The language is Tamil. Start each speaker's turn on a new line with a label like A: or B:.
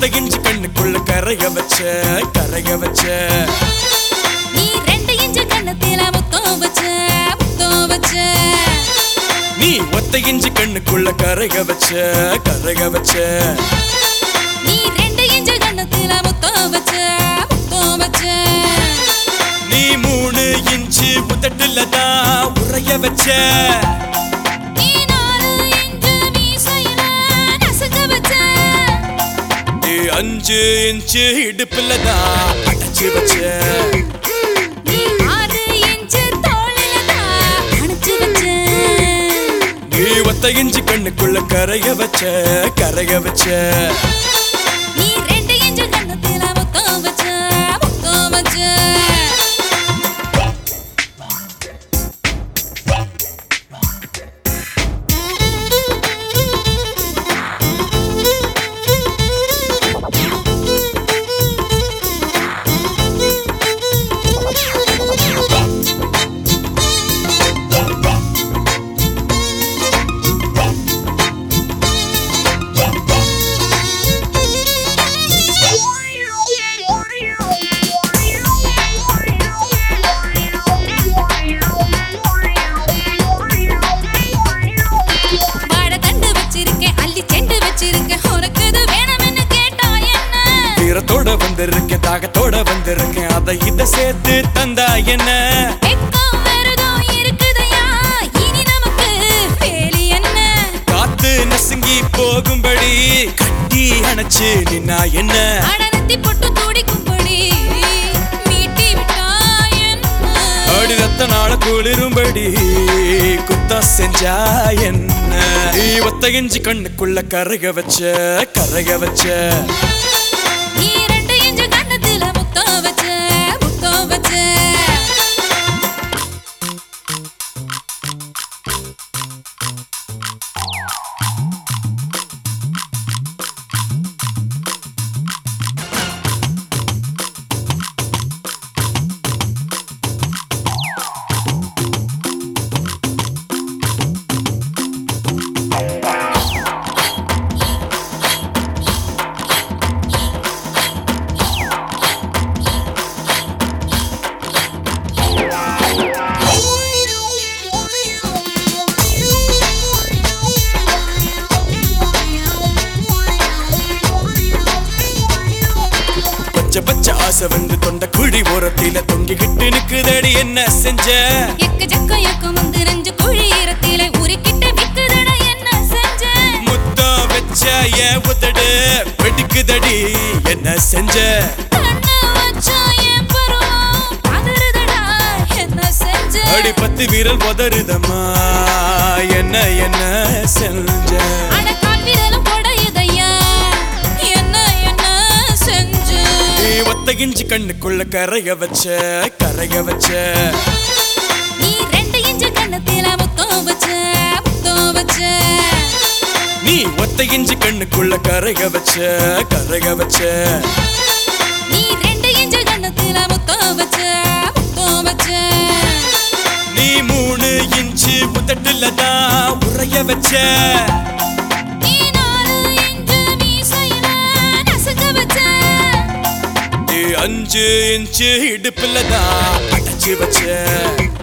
A: ஒத்த இஞ்சி கண்ணுக்குள்ள கரைய வச்ச கரைய வச்ச
B: நீ ரெண்டு இன்ச்சு கண்ணத்தில முத்தம் வச்ச முத்தம் வச்ச
A: நீ ஒத்த இஞ்சி கண்ணுக்குள்ள கரைய வச்ச கரைய வச்ச
B: நீ ரெண்டு இன்ச்சு கண்ணத்தில முத்தம் வச்ச முத்தம் வச்ச
A: நீ மூணு இன்ச்சு உதட்டுல தான் உறைய வச்ச
B: நீ நாலு இன்ச்சு மீசையில நசுக்க வச்ச
A: நீ அஞ்சு இன்ச்சு இடுப்புல தான் அடைச்சு வச்ச
B: நீ ஆறு இன்ச்சு தோளில தான் அணைச்சு வச்ச
A: நீ ஒத்த இஞ்சி கண்ணுக்குள்ள கரைய வச்ச கரைய வச்ச
B: நீ ரெண்டு இன்ச்சு கண்ணத்தில முத்தம் வச்ச முத்தம் வச்ச வாழைத்தண்டு வச்சிருக்கேன் அள்ளி செண்டு வச்சிருக்கேன் உனக்கு இது வேணும்னு கேட்டா என்ன
A: வீரத்தோட வந்திருக்கேன் தாகத்தோட வந்திருக்கேன் அதை இத சேர்த்து தந்தா என்ன
B: வெக்கம் வெறுதும் இருக்குதையா இனி நமக்கு வேலி என்ன
A: காத்து நசுங்கி போகும்படி கட்டி அணைச்சு நின்னா என்ன
B: அடனத்தி பொட்டு துடிக்கும்படி மீட்டி விட்டா என்ன
A: அடி ரத்த நாள குளிரும்படி குத்தா செஞ்சா என்ன நீ ஒத்த இஞ்சி கண்ணுக்குள்ள கரைய வச்ச கரைய வச்ச
B: நீ ரெண்டு இன்ச்சு கண்ணத்துல முத்தம் வச்ச முத்தம் வச்ச
A: பச்சை பச்சை ஆசை வந்து தொண்ட குழி ஓரத்தில தொங்கிக்கிட்டு நிக்குதடி என்ன செஞ்ச
B: எக்கு ஜக்க எக்கம் வந்து நெஞ்சு குழி ஈரத்திலே உருக்கிட்டு விக்குதட என்ன செஞ்ச
A: முத்தம் வச்ச ஏன் உதடு வெடிக்குதடி என்ன செஞ்ச
B: கண்ணு வச்சா என் பருவம் பதறுதடா என்ன செஞ்ச
A: அடி பத்து வீரல் உதறுதம்மா என்ன என்ன செஞ்ச
B: அட கால் விரலும் கொடையுதையா என்ன என்ன செஞ்ச
A: நீ ஒத்த இஞ்சி கண்ணுக்குள்ள கரைய வச்ச கரைய வச்ச
B: நீ ரெண்டு இன்ச்சு கண்ணத்தில முத்தம் வச்ச முத்தம் வச்ச
A: நீ ஒத்த இஞ்சி கண்ணுக்குள்ள கரைய வச்ச கரைய வச்ச
B: நீ ரெண்டு இன்ச்சு கண்ணத்தில முத்தம் வச்ச முத்தம் வச்ச
A: நீ மூணு இன்ச்சு உதட்டுல தான் உறைய வச்ச
B: நீ நாலு இன்ச்சு மீசையில நசுக்க வச்ச
A: நீ அஞ்சு இன்ச்சு இடுப்புல தான் அடைச்சு வச்ச